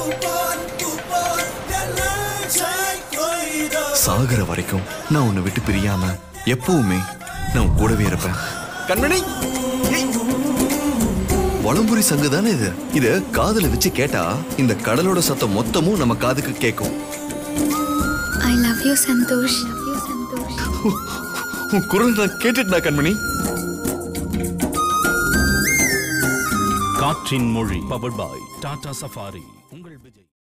சாகுற வரைக்கும் நான் உன்னை விட்டு பிரியாம எப்பவுமே நான் உன் கூடவே இருப்பேன் கண்மணி ஏய். வலம்புரி சங்கு தானே இது இத காதுல வச்சு கேட்டா இந்த கடலோட சத்தம் மொத்தமும் நம்ம காதுக்கு கேட்கும் I love you Santhosh love you Santhosh உன் குரல் நான் கேட்டுட்டா கண்மணி காற்றின் மொழி பவர் பாய் டாடா சஃபாரி